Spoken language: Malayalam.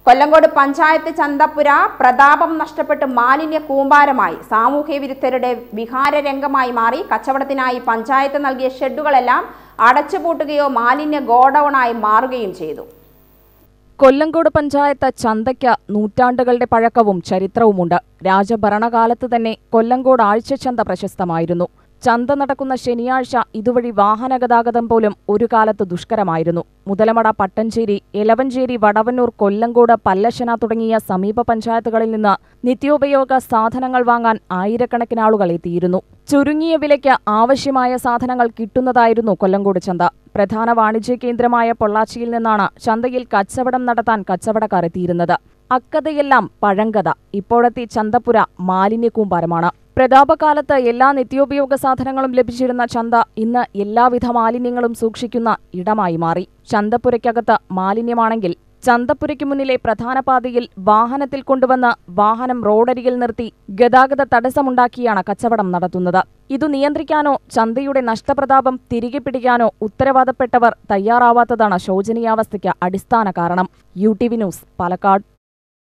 കൊല്ലങ്കോട് പഞ്ചായത്ത് ചന്തപ്പുര പ്രതാപം നഷ്ടപ്പെട്ട് മാലിന്യ കൂമ്പാരമായി സാമൂഹ്യ വിരുദ്ധരുടെ വിഹാരരംഗമായി മാറി കച്ചവടത്തിനായി പഞ്ചായത്ത് നൽകിയ ഷെഡുകളെല്ലാം അടച്ചുപൂട്ടുകയോ മാലിന്യ ഗോഡൌണായി മാറുകയും ചെയ്തു കൊല്ലങ്കോട് പഞ്ചായത്ത് ചന്തയ്ക്ക് നൂറ്റാണ്ടുകളുടെ പഴക്കവും ചരിത്രവുമുണ്ട് രാജഭരണകാലത്ത് തന്നെ കൊല്ലങ്കോട് ആഴ്ചച്ചന്ത പ്രശസ്തമായിരുന്നു ചന്ത നടക്കുന്ന ശനിയാഴ്ച ഇതുവഴി വാഹന ഗതാഗതം പോലും ഒരു കാലത്ത് ദുഷ്കരമായിരുന്നു മുതലമട പട്ടഞ്ചേരി എലവഞ്ചേരി വടവന്നൂർ കൊല്ലങ്കോട് പല്ലശന തുടങ്ങിയ സമീപ പഞ്ചായത്തുകളിൽ നിന്ന് നിത്യോപയോഗ സാധനങ്ങൾ വാങ്ങാൻ ആയിരക്കണക്കിന് ആളുകൾ എത്തിയിരുന്നു ചുരുങ്ങിയ വിലയ്ക്ക് ആവശ്യമായ സാധനങ്ങൾ കിട്ടുന്നതായിരുന്നു കൊല്ലങ്കോട് ചന്ത പ്രധാന വാണിജ്യ കേന്ദ്രമായ പൊള്ളാച്ചിയിൽ നിന്നാണ് ചന്തയിൽ കച്ചവടം നടത്താൻ കച്ചവടക്കാർ എത്തിയിരുന്നത് അക്കഥയെല്ലാം പഴങ്കഥ ഇപ്പോഴത്തെ ചന്തപ്പുര മാലിന്യക്കൂമ്പാരമാണ് പ്രതാപകാലത്ത് എല്ലാ നിത്യോപയോഗ സാധനങ്ങളും ലഭിച്ചിരുന്ന ചന്ത ഇന്ന് എല്ലാവിധ മാലിന്യങ്ങളും സൂക്ഷിക്കുന്ന ഇടമായി മാറി ചന്തപ്പുരയ്ക്കകത്ത് മാലിന്യമാണെങ്കിൽ ചന്തപ്പുരയ്ക്ക് മുന്നിലെ പ്രധാന പാതയിൽ വാഹനത്തിൽ കൊണ്ടുവന്ന് വാഹനം റോഡരികിൽ നിർത്തി ഗതാഗത തടസ്സമുണ്ടാക്കിയാണ് കച്ചവടം നടത്തുന്നത് ഇതു നിയന്ത്രിക്കാനോ ചന്തയുടെ നഷ്ടപ്രതാപം തിരികെ പിടിക്കാനോ ഉത്തരവാദപ്പെട്ടവർ തയ്യാറാവാത്തതാണ് ശോചനീയാവസ്ഥയ്ക്ക് അടിസ്ഥാന കാരണം U T V news Palakkad